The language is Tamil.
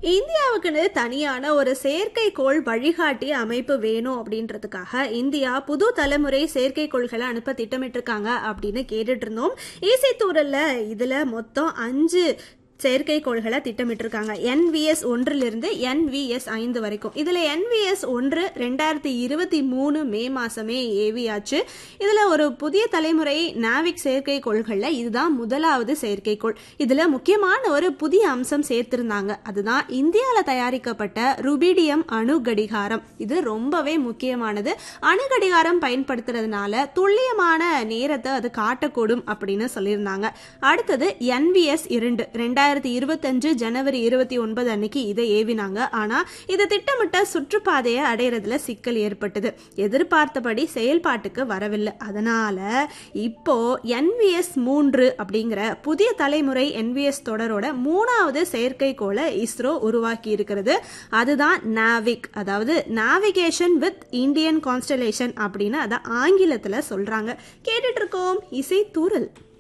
இந்தியாவுக்குன்னு தனியான ஒரு செயற்கைக்கோள் வழிகாட்டி அமைப்பு வேணும் அப்படின்றதுக்காக இந்தியா புது தலைமுறை செயற்கைக்கோள்களை அனுப்ப திட்டமிட்டிருக்காங்க அப்படின்னு கேட்டுட்டு இருந்தோம் ஈசி தூரல்ல இதுல மொத்தம் அஞ்சு செயற்கைக்கோள்களை திட்டமிட்டிருக்காங்க என்விஎஸ் ஒன்றிலிருந்து என்விஎஸ் ஐந்து வரைக்கும் இதில் என்விஎஸ் ஒன்று ரெண்டாயிரத்தி இருபத்தி மூணு மே மாதமே ஏவியாச்சு இதில் ஒரு புதிய தலைமுறை நாவிக் செயற்கைக்கோள்களில் இதுதான் முதலாவது செயற்கைக்கோள் இதில் முக்கியமான ஒரு புதிய அம்சம் சேர்த்திருந்தாங்க அதுதான் இந்தியாவில் தயாரிக்கப்பட்ட ருபிடியம் அணு கடிகாரம் இது ரொம்பவே முக்கியமானது அணு கடிகாரம் பயன்படுத்துறதுனால துல்லியமான நேரத்தை அது காட்டக்கூடும் அப்படின்னு சொல்லியிருந்தாங்க அடுத்தது என்விஎஸ் இரண்டு ரெண்டாயிரத்தி இருபத்தஞ்சு ஜனவரி இருபத்தி ஒன்பது அன்னைக்கு இதை ஏவினாங்க ஆனா இது திட்டமிட்ட சுற்றுப்பாதையை அடையிறதுல சிக்கல் ஏற்பட்டது எதிர்பார்த்தபடி செயல்பாட்டுக்கு வரவில்லை அதனால இப்போ என்விஎஸ் மூன்று அப்படிங்கிற புதிய தலைமுறை என்விஎஸ் தொடரோட மூணாவது செயற்கைக்கோளை இஸ்ரோ உருவாக்கி இருக்கிறது அதுதான் நாவிக் அதாவது நாவிகேஷன் வித் இந்தியன் கான்ஸ்டலேஷன் அப்படின்னு அதை ஆங்கிலத்துல சொல்றாங்க கேட்டுட்டு இருக்கோம் இசை தூரல்